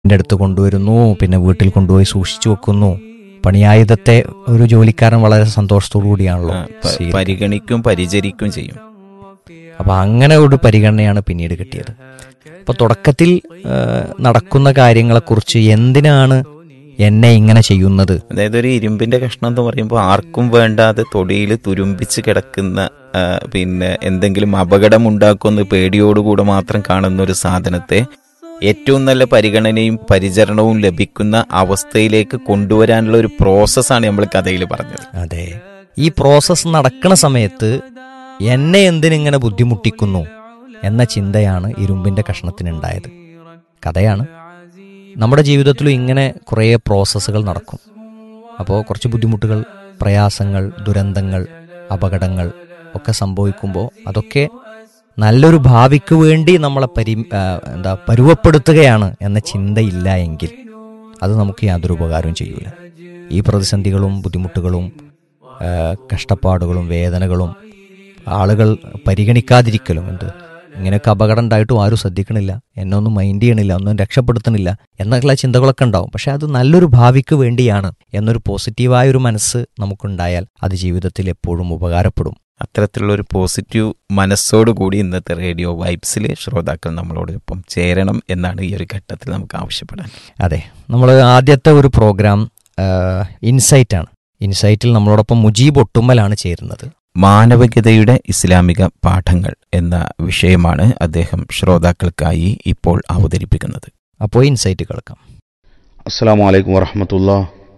എൻ്റെ അടുത്ത് കൊണ്ടുവരുന്നു പിന്നെ വീട്ടിൽ കൊണ്ടുപോയി സൂക്ഷിച്ചു വെക്കുന്നു പണിയായുധത്തെ ഒരു ജോലിക്കാരൻ വളരെ സന്തോഷത്തോടു കൂടിയാണല്ലോ ആ, പ- സ്വീകരിക്കുന്നത്. പരിഗണിക്കും പരിചരിക്കും ചെയ്യും അപ്പൊ അങ്ങനെ ഒരു പരിഗണനയാണ് പിന്നീട് കിട്ടിയത് അപ്പൊ തുടക്കത്തിൽ ആ, നടക്കുന്ന കാര്യങ്ങളെക്കുറിച്ച് എന്തിനാണ് എന്നെ ഇങ്ങനെ ചെയ്യുന്നത് അതായത് ഒരു ഇരുമ്പിന്റെ കഷ്ണം എന്ന് പറയുമ്പോൾ ആർക്കും വേണ്ടാതെ തൊടിയിൽ തുരുമ്പിച്ച് കിടക്കുന്ന ആ, പിന്നെ എന്തെങ്കിലും അപകടം ഉണ്ടാക്കുമെന്ന് പേടിയോടുകൂടെ മാത്രം കാണുന്ന ഒരു സാധനത്തെ ഏറ്റവും നല്ല പരിഗണനയും പരിചരണവും ലഭിക്കുന്ന അവസ്ഥയിലേക്ക് കൊണ്ടുവരാനുള്ള ഒരു പ്രോസസ്സാണ് നമ്മൾ കഥയിൽ പറഞ്ഞത് അതെ ഈ പ്രോസസ്സ് നടക്കുന്ന സമയത്ത് എന്നെ എന്തിനിങ്ങനെ ബുദ്ധിമുട്ടിക്കുന്നു എന്ന ചിന്തയാണ് ഇരുമ്പിന്റെ കഷ്ണത്തിനുണ്ടായത് കഥയാണ് നമ്മുടെ ജീവിതത്തിലും ഇങ്ങനെ കുറേ പ്രോസസ്സുകൾ നടക്കും അപ്പോൾ കുറച്ച് ബുദ്ധിമുട്ടുകൾ പ്രയാസങ്ങൾ ദുരന്തങ്ങൾ അപകടങ്ങൾ ഒക്കെ സംഭവിക്കുമ്പോൾ അതൊക്കെ നല്ലൊരു ഭാവിക്ക് വേണ്ടി നമ്മളെ പരി ആ, എന്താ പരുവപ്പെടുത്തുകയാണ് എന്ന ചിന്തയില്ല എങ്കിൽ അത് നമുക്ക് യാതൊരു ഉപകാരവും ചെയ്യൂല ഈ പ്രതിസന്ധികളും ബുദ്ധിമുട്ടുകളും ആ, കഷ്ടപ്പാടുകളും വേദനകളും ആളുകൾ പരിഗണിക്കാതിരിക്കലും എന്ത് ഇങ്ങനെയൊക്കെ അപകടം ഉണ്ടായിട്ടും ആരും ശ്രദ്ധിക്കണില്ല എന്നെ ഒന്നും മൈൻഡ് ചെയ്യണില്ല ഒന്നും രക്ഷപ്പെടുത്തണില്ല എന്നൊക്കെയുള്ള ചിന്തകളൊക്കെ ഉണ്ടാവും പക്ഷെ അത് നല്ലൊരു ഭാവിക്ക് വേണ്ടിയാണ് എന്നൊരു പോസിറ്റീവായ ഒരു മനസ്സ് നമുക്കുണ്ടായാൽ അത് ജീവിതത്തിൽ എപ്പോഴും ഉപകാരപ്പെടും അത്തരത്തിലുള്ള ഒരു പോസിറ്റീവ് മനസ്സോടുകൂടി ഇന്നത്തെ റേഡിയോ വൈബ്സിൽ ശ്രോതാക്കൾ നമ്മളോടൊപ്പം ചേരണം എന്നാണ് ഈ ഒരു ഘട്ടത്തിൽ നമുക്ക് ആവശ്യപ്പെടാൻ അതെ നമ്മൾ ആദ്യത്തെ ഒരു പ്രോഗ്രാം ഇൻസൈറ്റ് ആണ് ഇൻസൈറ്റിൽ നമ്മളോടൊപ്പം മുജീബ് ഒട്ടുമ്മലാണ് ചേരുന്നത് മാനവികതയുടെ ഇസ്ലാമിക പാഠങ്ങൾ എന്ന വിഷയമാണ് അദ്ദേഹം ശ്രോതാക്കൾക്കായി ഇപ്പോൾ അവതരിപ്പിക്കുന്നത് അപ്പോൾ ഇൻസൈറ്റ് കേൾക്കാം അസ്സാം വലൈക്കും വറഹമത്തുള്ള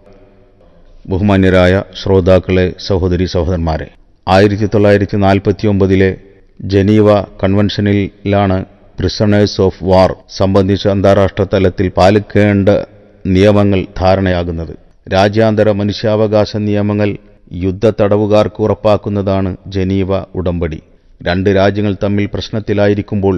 ബഹുമാന്യരായ ശ്രോതാക്കളെ സഹോദരി സഹോദരന്മാരെ ആയിരത്തി തൊള്ളായിരത്തി നാൽപ്പത്തി ഒമ്പതിലെ ജനീവ കൺവെൻഷനിലാണ് പ്രിസണേഴ്സ് ഓഫ് വാർ സംബന്ധിച്ച് അന്താരാഷ്ട്ര തലത്തിൽ പാലിക്കേണ്ട നിയമങ്ങൾ ധാരണയാകുന്നത് രാജ്യാന്തര മനുഷ്യാവകാശ നിയമങ്ങൾ യുദ്ധ തടവുകാർക്ക് ഉറപ്പാക്കുന്നതാണ് ജനീവ ഉടമ്പടി രണ്ട് രാജ്യങ്ങൾ തമ്മിൽ പ്രശ്നത്തിലായിരിക്കുമ്പോൾ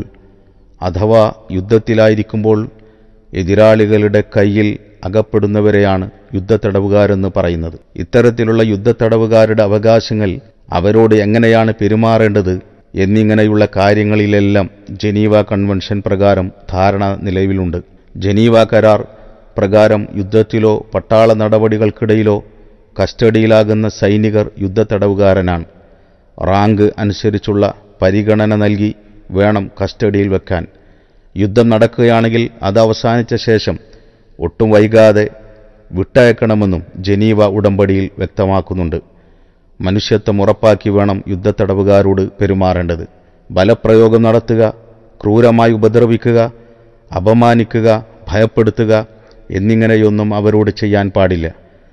അഥവാ യുദ്ധത്തിലായിരിക്കുമ്പോൾ എതിരാളികളുടെ കയ്യിൽ അകപ്പെടുന്നവരെയാണ് യുദ്ധത്തടവുകാരെന്ന് പറയുന്നത് ഇത്തരത്തിലുള്ള യുദ്ധത്തടവുകാരുടെ അവകാശങ്ങൾ അവരോട് എങ്ങനെയാണ് പെരുമാറേണ്ടത് എന്നിങ്ങനെയുള്ള കാര്യങ്ങളിലെല്ലാം ജനീവ കൺവെൻഷൻ പ്രകാരം ധാരണ നിലവിലുണ്ട് ജനീവ കരാർ പ്രകാരം യുദ്ധത്തിലോ പട്ടാള നടപടികൾക്കിടയിലോ കസ്റ്റഡിയിലാകുന്ന സൈനികർ യുദ്ധത്തടവുകാരനാണ് റാങ്ക് അനുസരിച്ചുള്ള പരിഗണന നൽകി വേണം കസ്റ്റഡിയിൽ വെക്കാൻ യുദ്ധം നടക്കുകയാണെങ്കിൽ അത് അവസാനിച്ച ശേഷം ഒട്ടും വൈകാതെ വിട്ടയക്കണമെന്നും ജനീവ ഉടമ്പടിയിൽ വ്യക്തമാക്കുന്നുണ്ട് മനുഷ്യത്വം ഉറപ്പാക്കി വേണം യുദ്ധത്തടവുകാരോട് പെരുമാറേണ്ടത് ബലപ്രയോഗം നടത്തുക ക്രൂരമായി ഉപദ്രവിക്കുക അപമാനിക്കുക ഭയപ്പെടുത്തുക എന്നിങ്ങനെയൊന്നും അവരോട് ചെയ്യാൻ പാടില്ല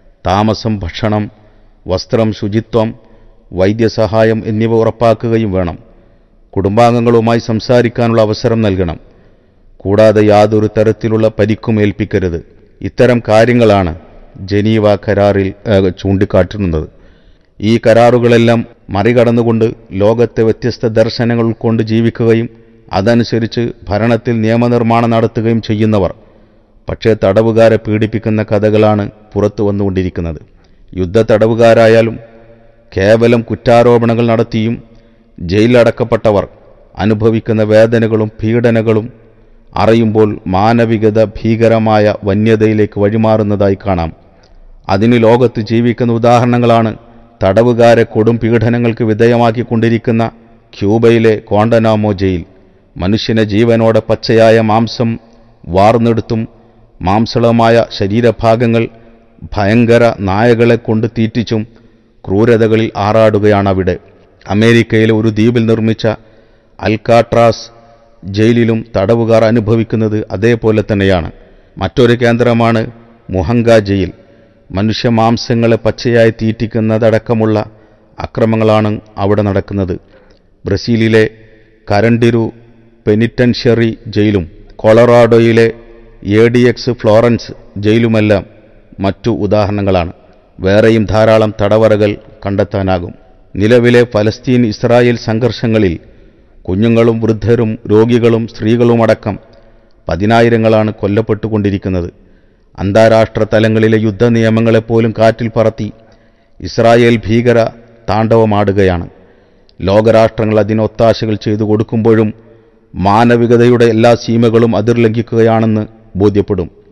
താമസം ഭക്ഷണം വസ്ത്രം ശുചിത്വം വൈദ്യസഹായം എന്നിവ ഉറപ്പാക്കുകയും വേണം കുടുംബാംഗങ്ങളുമായി സംസാരിക്കാനുള്ള അവസരം നൽകണം കൂടാതെ യാതൊരു തരത്തിലുള്ള പരിക്കും ഏൽപ്പിക്കരുത് ഇത്തരം കാര്യങ്ങളാണ് ജനീവ കരാറിൽ ഏഹ്, ചൂണ്ടിക്കാട്ടുന്നത് ഈ കരാറുകളെല്ലാം മറികടന്നുകൊണ്ട് ലോകത്തെ വ്യത്യസ്ത ദർശനങ്ങൾ ഉൾക്കൊണ്ട് ജീവിക്കുകയും അതനുസരിച്ച് ഭരണത്തിൽ നിയമനിർമ്മാണം നടത്തുകയും ചെയ്യുന്നവർ പക്ഷേ തടവുകാരെ പീഡിപ്പിക്കുന്ന കഥകളാണ് പുറത്തു വന്നുകൊണ്ടിരിക്കുന്നത് യുദ്ധ തടവുകാരായാലും കേവലം കുറ്റാരോപണങ്ങൾ നടത്തിയും ജയിലിലടക്കപ്പെട്ടവർ അനുഭവിക്കുന്ന വേദനകളും പീഡനകളും അറിയുമ്പോൾ മാനവികത ഭീകരമായ വന്യതയിലേക്ക് വഴിമാറുന്നതായി കാണാം അതിന് ലോകത്ത് ജീവിക്കുന്ന ഉദാഹരണങ്ങളാണ് തടവുകാരെ കൊടും പീഡനങ്ങൾക്ക് വിധേയമാക്കിക്കൊണ്ടിരിക്കുന്ന ക്യൂബയിലെ കോണ്ടനാമോ ജയിൽ മനുഷ്യനെ ജീവനോടെ പച്ചയായ മാംസം വാർന്നെടുത്തും മാംസളമായ ശരീരഭാഗങ്ങൾ ഭയങ്കര നായകളെ കൊണ്ട് തീറ്റിച്ചും ക്രൂരതകളിൽ ആറാടുകയാണ് അവിടെ അമേരിക്കയിലെ ഒരു ദ്വീപിൽ നിർമ്മിച്ച അൽക്കാട്രാസ് ജയിലിലും തടവുകാർ അനുഭവിക്കുന്നത് അതേപോലെ തന്നെയാണ് മറ്റൊരു കേന്ദ്രമാണ് മുഹങ്ക ജയിൽ മനുഷ്യമാംസങ്ങളെ പച്ചയായി തീറ്റിക്കുന്നതടക്കമുള്ള അക്രമങ്ങളാണ് അവിടെ നടക്കുന്നത് ബ്രസീലിലെ കരണ്ടിരു പെനിറ്റൻഷ്യറി ജയിലും കൊളറാഡോയിലെ എ ഡി എക്സ് ഫ്ലോറൻസ് ജയിലുമെല്ലാം മറ്റു ഉദാഹരണങ്ങളാണ് വേറെയും ധാരാളം തടവറകൾ കണ്ടെത്താനാകും നിലവിലെ ഫലസ്തീൻ ഇസ്രായേൽ സംഘർഷങ്ങളിൽ കുഞ്ഞുങ്ങളും വൃദ്ധരും രോഗികളും സ്ത്രീകളുമടക്കം പതിനായിരങ്ങളാണ് കൊല്ലപ്പെട്ടുകൊണ്ടിരിക്കുന്നത് അന്താരാഷ്ട്ര തലങ്ങളിലെ യുദ്ധ നിയമങ്ങളെപ്പോലും കാറ്റിൽ പറത്തി ഇസ്രായേൽ ഭീകര താണ്ഡവമാടുകയാണ് ലോകരാഷ്ട്രങ്ങൾ അതിന് ഒത്താശകൾ ചെയ്തു കൊടുക്കുമ്പോഴും മാനവികതയുടെ എല്ലാ സീമകളും അതിർലംഘിക്കുകയാണെന്ന് ബോധ്യപ്പെടും